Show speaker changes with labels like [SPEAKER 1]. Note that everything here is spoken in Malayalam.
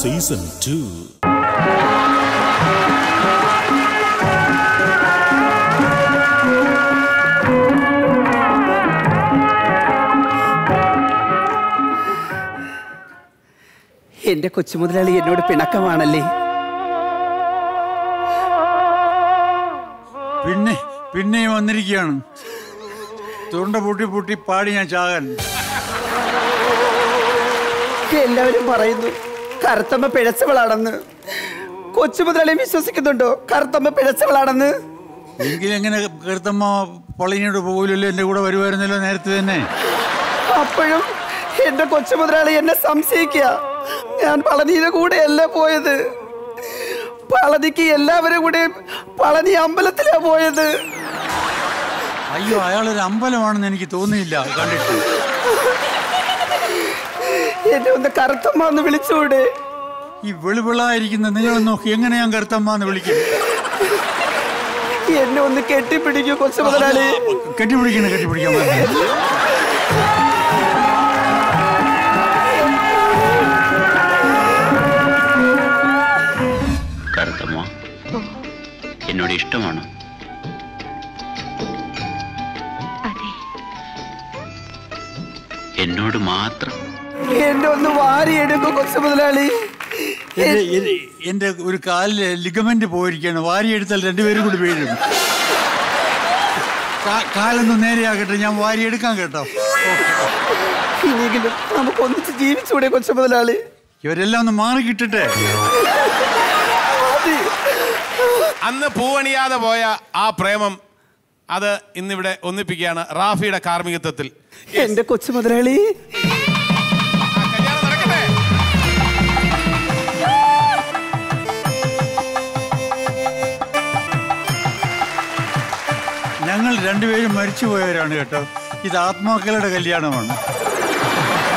[SPEAKER 1] സീസൺ ടു
[SPEAKER 2] എന്റെ കൊച്ചുമുതലാളി എന്നോട് പിണക്കമാണല്ലേ
[SPEAKER 3] പിന്നെ പിന്നെയും വന്നിരിക്കുകയാണ് തൊണ്ട പൂട്ടി പൂട്ടി പാടി ഞാൻ ചാകാൻ
[SPEAKER 2] എല്ലാവരും പറയുന്നു കറുത്തമ്മ പിഴച്ചവളാണെന്ന് കൊച്ചുമുതലാളി വിശ്വസിക്കുന്നുണ്ടോ കറുത്തമ്മ പിഴച്ചവളാണെന്ന്
[SPEAKER 3] എങ്കിലെങ്ങനെ കരുത്തമ്മ പള്ളിനോട് പോകില്ലല്ലോ എൻ്റെ കൂടെ വരുമായിരുന്നല്ലോ നേരത്തെ തന്നെ
[SPEAKER 2] അപ്പോഴും എന്റെ കൊച്ചുമുതലാളി എന്നെ സംശയിക്കുക ഞാൻ പളനിയുടെ കൂടെയല്ല പോയത് പളനിക്ക് എല്ലാവരും കൂടെ പളനി അമ്പലത്തിലാ പോയത്
[SPEAKER 3] അയ്യോ അയാളൊരു അമ്പലമാണെന്ന് എനിക്ക് തോന്നിയില്ല കണ്ടിട്ട്
[SPEAKER 2] എന്നെ ഒന്ന് കറുത്തമ്മ ഒന്ന് വിളിച്ചുകൂടെ
[SPEAKER 3] ഈ വെളുവിളായിരിക്കുന്ന നിങ്ങളെ നോക്കി എങ്ങനെ ഞാൻ കരുത്തമ്മ എന്ന് വിളിക്കും
[SPEAKER 2] എന്നെ ഒന്ന് കെട്ടിപ്പിടിക്കൂ കൊച്ചുമുതലാളി
[SPEAKER 3] കെട്ടിപ്പിടിക്കണ കെട്ടിപ്പിടിക്കാൻ പറഞ്ഞു
[SPEAKER 4] കറുത്തമ്മ എന്നോട് ഇഷ്ടമാണോ
[SPEAKER 5] അതെ
[SPEAKER 4] എന്നോട് മാത്രം
[SPEAKER 2] എന്നെ ഒന്ന് വാരിയെടുക്കൂ കൊച്ചുമുതലാളി
[SPEAKER 3] എന്റെ- എന്റെ- എന്റെ ഒരു കാലില് ലിഗമെന്റ് പോയിരിക്കുകയാണ് വാരിയെടുത്താൽ രണ്ടുപേരും കൂടി വീഴും കാ- കാലൊന്ന് നേരെയാകട്ടെ ഞാൻ വാരിയെടുക്കാൻ കേട്ടോ
[SPEAKER 2] ഇനിയെങ്കിലും നമുക്ക് ഒന്നിച്ച് ജീവിച്ചൂടെ കൊച്ചുമുതലാളി
[SPEAKER 3] ഇവരെല്ലാം ഒന്ന് മാറി കിട്ടട്ടെ
[SPEAKER 2] മതി.
[SPEAKER 6] അന്ന് പൂവണിയാതെ പോയ ആ പ്രേമം അത് ഇന്നിവിടെ ഒന്നിപ്പിക്കുകയാണ് റാഫിയുടെ കാർമ്മികത്വത്തിൽ
[SPEAKER 2] എന്റെ കൊച്ചുമുതലാളി
[SPEAKER 6] ആ കല്യാണം നടക്കട്ടെ
[SPEAKER 3] ഞങ്ങൾ രണ്ടുപേരും മരിച്ചുപോയവരാണ് കേട്ടോ ഇത് ആത്മാക്കളുടെ കല്യാണമാണ്